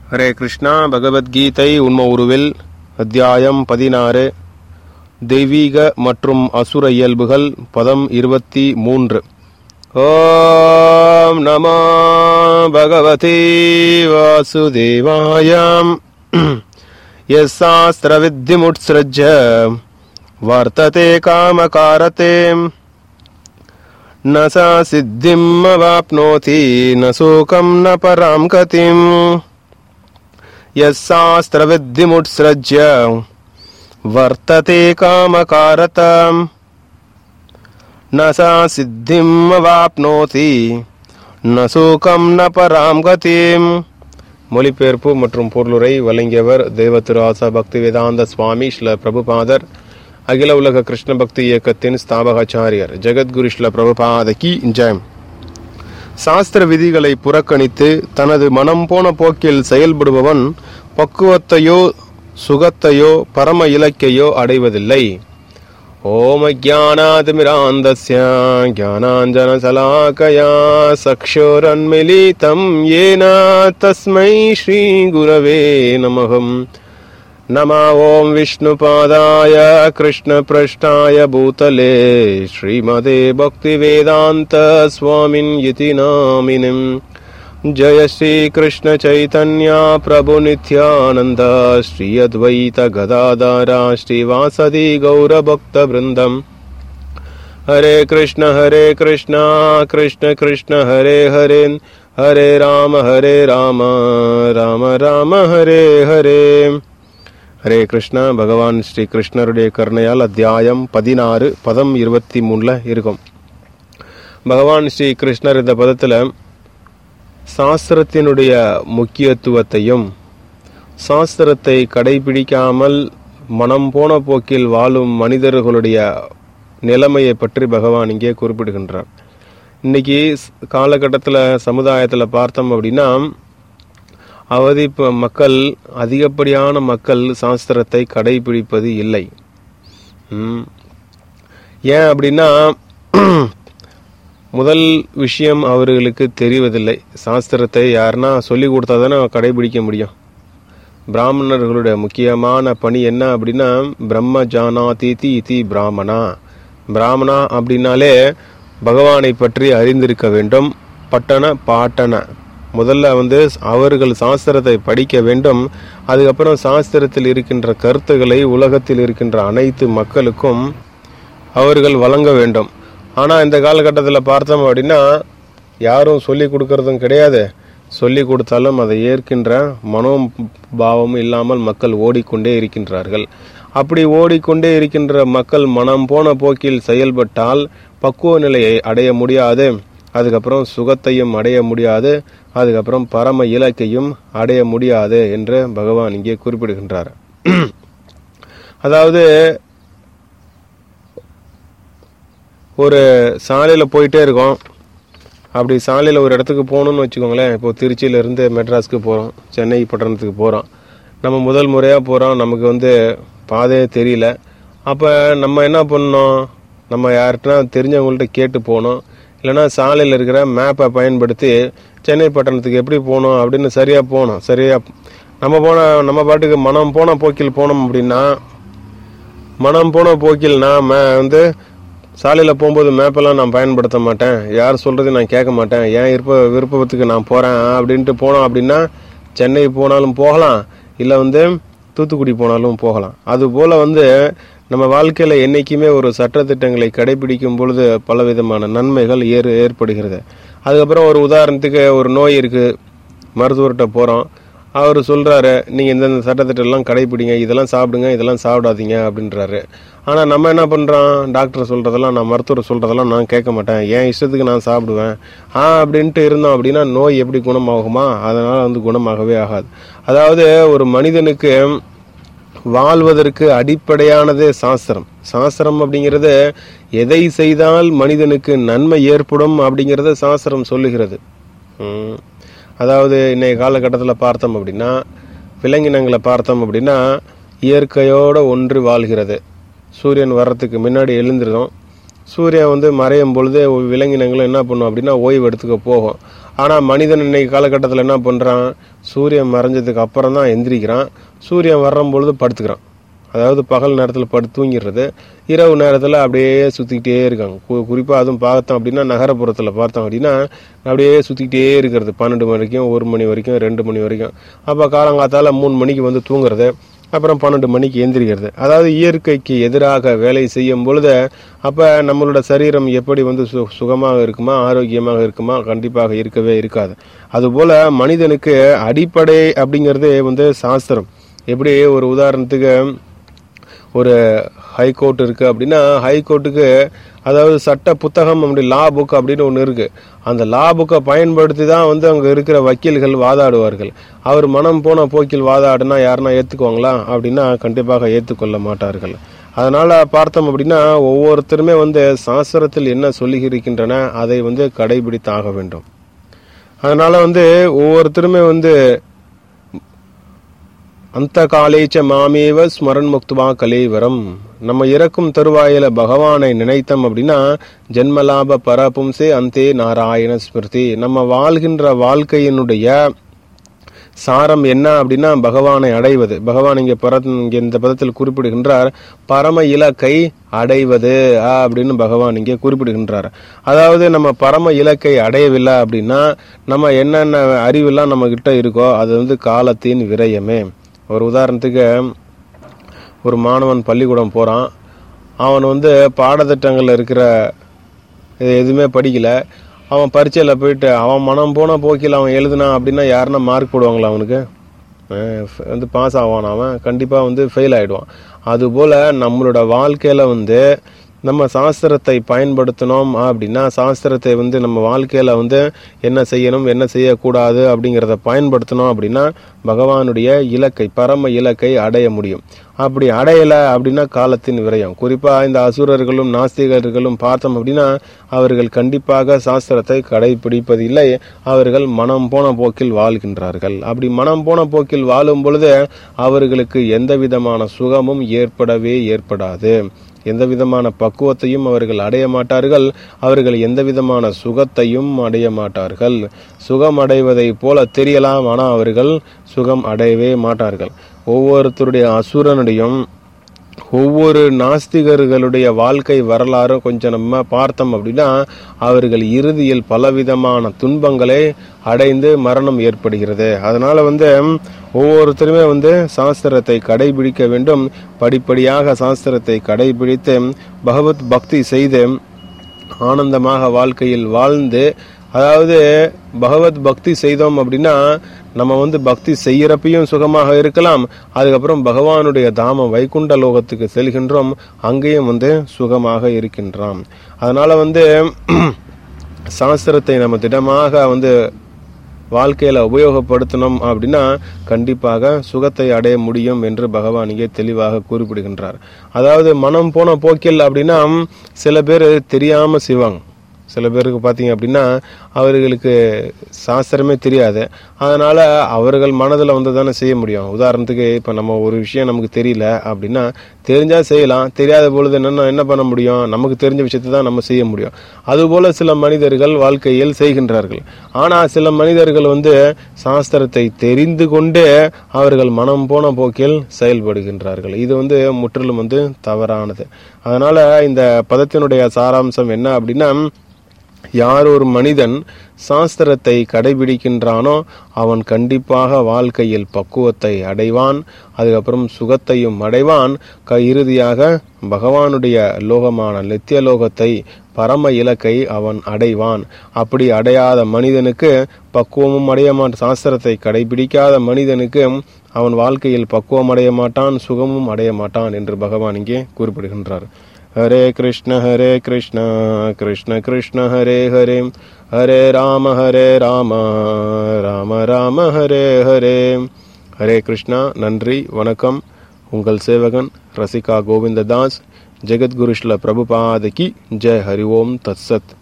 ஹரே கிருஷ்ணா பகவத்கீதை உண்ம உருவில் அத்தியாயம் பதினாறு தெய்வீக மற்றும் அசுர இயல்புகள் பதம் இருபத்தி மூன்று ஓம் நமோ பகவதி வாசுதேவாயாம் यस्शास्त्रविद्धिमुत्सृज्य वर्तते कामकारते न सा सिद्धिमवाप्नोति न सुखं न परां गतिम् यस्शास्त्रविद्धिमुत्सृज्य वर्तते कामकारत न सा सिद्धिमवाप्नोति न सुखं न परां गतिम् மொழிபெயர்ப்பு மற்றும் பொருளுரை வழங்கியவர் தெய்வ திரு ஆசா பக்தி வேதாந்த சுவாமி ஸ்ல பிரபுபாதர் அகில உலக கிருஷ்ண பக்தி இயக்கத்தின் ஸ்தாபகாச்சாரியர் ஜெகத்குரு ஸ்ல பிரபுபாதகி ஜெயம் சாஸ்திர விதிகளை புறக்கணித்து தனது மனம் போன போக்கில் செயல்படுபவன் பக்குவத்தையோ சுகத்தையோ பரம இலக்கையோ அடைவதில்லை ஓம ஜானாதிமிராந்தஸ்ய ज्ञानाञ्जनशलाकया चक्षुरन्मिलितं येन तस्मै श्रीगुरवे नमः नमा ॐ विष्णुपादाय कृष्णपृष्ठाय भूतले श्रीमते भक्तिवेदान्त स्वामिन् इति नामिनिम् जय श्रीकृष्ण चैतन्य प्रभु नित्यानन्द श्री अद्वैत गदाधरा श्रीवासदि गौरभक्तवृन्दम् हरे कृष्ण हरे कृष्ण कृष्ण कृष्ण हरे हरे हरे राम हरे राम ராம ராம ஹரே ஹரே ஹரே கிருஷ்ணா பகவான் ஸ்ரீ கிருஷ்ணருடைய கருணையால் அத்தியாயம் பதினாறு பதம் இருபத்தி மூணுல இருக்கும் பகவான் ஸ்ரீ கிருஷ்ணர் இந்த பதத்துல சாஸ்திரத்தினுடைய முக்கியத்துவத்தையும் சாஸ்திரத்தை கடைபிடிக்காமல் மனம் போன போக்கில் வாழும் மனிதர்களுடைய நிலைமையை பற்றி பகவான் இங்கே குறிப்பிடுகின்றார் இன்னைக்கு காலகட்டத்தில் சமுதாயத்தில் பார்த்தோம் அப்படின்னா அவதி மக்கள் அதிகப்படியான மக்கள் சாஸ்திரத்தை கடைபிடிப்பது இல்லை ஏன் அப்படின்னா முதல் விஷயம் அவர்களுக்கு தெரிவதில்லை சாஸ்திரத்தை யாருன்னா சொல்லி கொடுத்தா தானே கடைபிடிக்க முடியும் பிராமணர்களுடைய முக்கியமான பணி என்ன அப்படின்னா பிரம்ம ஜானாதிதி இதி பிராமணா பிராமணா அப்படின்னாலே பகவானை பற்றி அறிந்திருக்க வேண்டும் பட்டண பாட்டன முதல்ல வந்து அவர்கள் சாஸ்திரத்தை படிக்க வேண்டும் அதுக்கப்புறம் சாஸ்திரத்தில் இருக்கின்ற கருத்துக்களை உலகத்தில் இருக்கின்ற அனைத்து மக்களுக்கும் அவர்கள் வழங்க வேண்டும் ஆனால் இந்த காலகட்டத்தில் பார்த்தோம் அப்படின்னா யாரும் சொல்லி கொடுக்கறதும் கிடையாது சொல்லி கொடுத்தாலும் அதை ஏற்கின்ற மனோபாவமும் இல்லாமல் மக்கள் ஓடிக்கொண்டே இருக்கின்றார்கள் அப்படி ஓடிக்கொண்டே இருக்கின்ற மக்கள் மனம் போன போக்கில் செயல்பட்டால் பக்குவ நிலையை அடைய முடியாது அதுக்கப்புறம் சுகத்தையும் அடைய முடியாது அதுக்கப்புறம் பரம இலக்கையும் அடைய முடியாது என்று பகவான் இங்கே குறிப்பிடுகின்றார் அதாவது ஒரு சாலையில் போயிட்டே இருக்கோம் அப்படி சாலையில் ஒரு இடத்துக்கு போகணுன்னு வச்சுக்கோங்களேன் இப்போ திருச்சியிலேருந்து மெட்ராஸ்க்கு போகிறோம் சென்னை பட்டணத்துக்கு போகிறோம் நம்ம முதல் முறையாக போகிறோம் நமக்கு வந்து பாதையே தெரியல அப்போ நம்ம என்ன பண்ணோம் நம்ம யார்கிட்டனா தெரிஞ்சவங்கள்ட்ட கேட்டு போகணும் இல்லைனா சாலையில் இருக்கிற மேப்பை பயன்படுத்தி சென்னை பட்டணத்துக்கு எப்படி போகணும் அப்படின்னு சரியாக போகணும் சரியாக நம்ம போன நம்ம பாட்டுக்கு மனம் போன போக்கில் போனோம் அப்படின்னா மனம் போன போக்கில் நாம் வந்து சாலையில் போகும்போது மேப்பெல்லாம் நான் பயன்படுத்த மாட்டேன் யார் சொல்கிறது நான் கேட்க மாட்டேன் ஏன் விருப்ப விருப்பத்துக்கு நான் போகிறேன் அப்படின்ட்டு போனோம் அப்படின்னா சென்னை போனாலும் போகலாம் இல்லை வந்து தூத்துக்குடி போனாலும் போகலாம் அதுபோல் வந்து நம்ம வாழ்க்கையில் என்றைக்குமே ஒரு சட்டத்திட்டங்களை கடைபிடிக்கும் பொழுது பலவிதமான நன்மைகள் ஏறு ஏற்படுகிறது அதுக்கப்புறம் ஒரு உதாரணத்துக்கு ஒரு நோய் இருக்குது மருத்துவர்கிட்ட போகிறோம் அவர் சொல்கிறாரு நீங்கள் இந்தந்த சட்டத்திட்டம்லாம் கடைப்பிடிங்க இதெல்லாம் சாப்பிடுங்க இதெல்லாம் சாப்பிடாதீங்க அப்படின்றாரு ஆனால் நம்ம என்ன பண்ணுறோம் டாக்டர் சொல்கிறதெல்லாம் நான் மருத்துவர் சொல்கிறதெல்லாம் நான் கேட்க மாட்டேன் என் இஷ்டத்துக்கு நான் சாப்பிடுவேன் ஆ அப்படின்ட்டு இருந்தோம் அப்படின்னா நோய் எப்படி குணமாகுமா அதனால் வந்து குணமாகவே ஆகாது அதாவது ஒரு மனிதனுக்கு வாழ்வதற்கு அடிப்படையானதே சாஸ்திரம் சாஸ்திரம் அப்படிங்கிறது எதை செய்தால் மனிதனுக்கு நன்மை ஏற்படும் அப்படிங்கிறத சாஸ்திரம் சொல்லுகிறது அதாவது இன்றைய காலகட்டத்தில் பார்த்தோம் அப்படின்னா விலங்கினங்களை பார்த்தோம் அப்படின்னா இயற்கையோடு ஒன்று வாழ்கிறது சூரியன் வர்றதுக்கு முன்னாடி எழுந்திருந்தோம் சூரியன் வந்து மறையும் பொழுது விலங்கினங்களும் என்ன பண்ணும் அப்படின்னா ஓய்வு எடுத்துக்க போகும் ஆனால் மனிதன் இன்னைக்கு காலகட்டத்தில் என்ன பண்ணுறான் சூரியன் மறைஞ்சதுக்கு அப்புறம் தான் எந்திரிக்கிறான் சூரியன் வர்றும் பொழுது படுத்துக்கிறான் அதாவது பகல் நேரத்தில் படுத்து தூங்கிடுறது இரவு நேரத்தில் அப்படியே சுற்றிக்கிட்டே இருக்காங்க கு குறிப்பாக அதுவும் பார்த்தோம் அப்படின்னா நகரப்புறத்தில் பார்த்தோம் அப்படின்னா அப்படியே சுற்றிக்கிட்டே இருக்கிறது பன்னெண்டு மணி வரைக்கும் ஒரு மணி வரைக்கும் ரெண்டு மணி வரைக்கும் அப்போ காலங்காத்தால மூணு மணிக்கு வந்து தூங்குறது அப்புறம் பன்னெண்டு மணிக்கு எந்திரிக்கிறது அதாவது இயற்கைக்கு எதிராக வேலை செய்யும் பொழுது அப்போ நம்மளோட சரீரம் எப்படி வந்து சு சுகமாக இருக்குமா ஆரோக்கியமாக இருக்குமா கண்டிப்பாக இருக்கவே இருக்காது அதுபோல் மனிதனுக்கு அடிப்படை அப்படிங்கிறதே வந்து சாஸ்திரம் எப்படி ஒரு உதாரணத்துக்கு ஒரு ஹைகோர்ட் இருக்கு அப்படின்னா ஹைகோர்ட்டுக்கு அதாவது சட்ட புத்தகம் அப்படி லா புக் அப்படின்னு ஒன்று இருக்கு அந்த லா புக்கை பயன்படுத்தி தான் வந்து அங்கே இருக்கிற வக்கீல்கள் வாதாடுவார்கள் அவர் மனம் போன போக்கில் வாதாடுனா யாருன்னா ஏற்றுக்குவாங்களா அப்படின்னா கண்டிப்பாக ஏற்றுக்கொள்ள மாட்டார்கள் அதனால பார்த்தோம் அப்படின்னா ஒவ்வொருத்தருமே வந்து சாஸ்திரத்தில் என்ன சொல்லி இருக்கின்றன அதை வந்து கடைபிடித்தாக வேண்டும் அதனால வந்து ஒவ்வொருத்தருமே வந்து அந்த காலேச்ச மாமேவ ஸ்மரன் முக்துவா கலேவரம் நம்ம இறக்கும் தருவாயில பகவானை நினைத்தோம் அப்படின்னா ஜென்மலாப பரபும்சே அந்தே நாராயண ஸ்மிருதி நம்ம வாழ்கின்ற வாழ்க்கையினுடைய சாரம் என்ன அப்படின்னா பகவானை அடைவது பகவான் இங்க பர இங்க இந்த பதத்தில் குறிப்பிடுகின்றார் பரம இலக்கை அடைவது ஆ, அப்படின்னு பகவான் இங்கே குறிப்பிடுகின்றார் அதாவது நம்ம பரம இலக்கை அடையவில்லை அப்படின்னா நம்ம என்னென்ன அறிவெல்லாம் நம்ம கிட்ட இருக்கோ அது வந்து காலத்தின் விரயமே ஒரு உதாரணத்துக்கு ஒரு மாணவன் பள்ளிக்கூடம் போறான் அவன் வந்து பாடத்திட்டங்கள்ல இருக்கிற இது எதுவுமே படிக்கல அவன் பரீட்சையில் போயிட்டு அவன் மனம் போன போக்கில் அவன் எழுதுனான் அப்படின்னா யாருன்னா மார்க் போடுவாங்களா அவனுக்கு அஹ் ஃப- வந்து பாஸ் ஆவான் அவன் கண்டிப்பாக வந்து ஃபெயில் ஆயிடுவான் அதுபோல் நம்மளோட வாழ்க்கையில் வந்து நம்ம சாஸ்திரத்தை பயன்படுத்தினோம் அப்படின்னா சாஸ்திரத்தை வந்து நம்ம வாழ்க்கையில் வந்து என்ன செய்யணும் என்ன செய்யக்கூடாது அப்படிங்கிறத பயன்படுத்தினோம் அப்படின்னா பகவானுடைய இலக்கை பரம இலக்கை அடைய முடியும் அப்படி அடையலை அப்படின்னா காலத்தின் விரயம் குறிப்பாக இந்த அசுரர்களும் நாஸ்திகர்களும் பார்த்தோம் அப்படின்னா அவர்கள் கண்டிப்பாக சாஸ்திரத்தை கடைபிடிப்பதில்லை அவர்கள் மனம் போன போக்கில் வாழ்கின்றார்கள் அப்படி மனம் போன போக்கில் வாழும் பொழுது அவர்களுக்கு எந்த விதமான சுகமும் ஏற்படவே ஏற்படாது எந்த விதமான பக்குவத்தையும் அவர்கள் அடைய மாட்டார்கள் அவர்கள் எந்த விதமான சுகத்தையும் அடைய மாட்டார்கள் சுகம் அடைவதைப் போல தெரியலாம் ஆனால் அவர்கள் சுகம் அடையவே மாட்டார்கள் ஒவ்வொருத்தருடைய அசுரனுடையும் ஒவ்வொரு நாஸ்திகர்களுடைய வாழ்க்கை வரலாறு கொஞ்சம் நம்ம பார்த்தோம் அப்படின்னா அவர்கள் இறுதியில் பலவிதமான துன்பங்களை அடைந்து மரணம் ஏற்படுகிறது அதனால வந்து ஒவ்வொருத்தருமே வந்து சாஸ்திரத்தை கடைபிடிக்க வேண்டும் படிப்படியாக சாஸ்திரத்தை கடைபிடித்து பகவத் பக்தி செய்து ஆனந்தமாக வாழ்க்கையில் வாழ்ந்து அதாவது பகவத் பக்தி செய்தோம் அப்படின்னா நம்ம வந்து பக்தி செய்யறப்பையும் சுகமாக இருக்கலாம் அதுக்கப்புறம் பகவானுடைய தாமம் வைகுண்ட லோகத்துக்கு செல்கின்றோம் அங்கேயும் வந்து சுகமாக இருக்கின்றோம் அதனால வந்து சாஸ்திரத்தை நம்ம திடமாக வந்து வாழ்க்கையில உபயோகப்படுத்தணும் அப்படின்னா கண்டிப்பாக சுகத்தை அடைய முடியும் என்று பகவான் இங்கே தெளிவாக குறிப்பிடுகின்றார் அதாவது மனம் போன போக்கில் அப்படின்னா சில பேர் தெரியாம செய்வாங்க சில பேருக்கு பார்த்தீங்க அப்படின்னா அவர்களுக்கு சாஸ்திரமே தெரியாது அதனால அவர்கள் மனதில் வந்து தானே செய்ய முடியும் உதாரணத்துக்கு இப்போ நம்ம ஒரு விஷயம் நமக்கு தெரியல அப்படின்னா தெரிஞ்சா செய்யலாம் தெரியாத பொழுது என்னென்ன என்ன பண்ண முடியும் நமக்கு தெரிஞ்ச விஷயத்தை தான் நம்ம செய்ய முடியும் அதுபோல சில மனிதர்கள் வாழ்க்கையில் செய்கின்றார்கள் ஆனால் சில மனிதர்கள் வந்து சாஸ்திரத்தை தெரிந்து கொண்டு அவர்கள் மனம் போன போக்கில் செயல்படுகின்றார்கள் இது வந்து முற்றிலும் வந்து தவறானது அதனால இந்த பதத்தினுடைய சாராம்சம் என்ன அப்படின்னா யார் ஒரு மனிதன் சாஸ்திரத்தை கடைபிடிக்கின்றானோ அவன் கண்டிப்பாக வாழ்க்கையில் பக்குவத்தை அடைவான் அதுக்கப்புறம் சுகத்தையும் அடைவான் க இறுதியாக பகவானுடைய லோகமான நித்திய லோகத்தை பரம இலக்கை அவன் அடைவான் அப்படி அடையாத மனிதனுக்கு பக்குவமும் அடைய மாட்டான் சாஸ்திரத்தை கடைபிடிக்காத மனிதனுக்கு அவன் வாழ்க்கையில் பக்குவம் அடைய மாட்டான் சுகமும் அடைய மாட்டான் என்று பகவான் இங்கே குறிப்பிடுகின்றார் हरे कृष्ण हरे कृष्ण कृष्ण कृष्ण हरे हरे हरे राम हरे राम ராம ராம ஹரே ஹரே ஹரே கிருஷ்ணா நன்றி வணக்கம் உங்கள் சேவகன் ரசிகா கோவிந்ததாஸ் ஜெகத்குரு ஸ்ல பிரபுபாதகி ஜெய் ஹரி ஓம் தத்சத்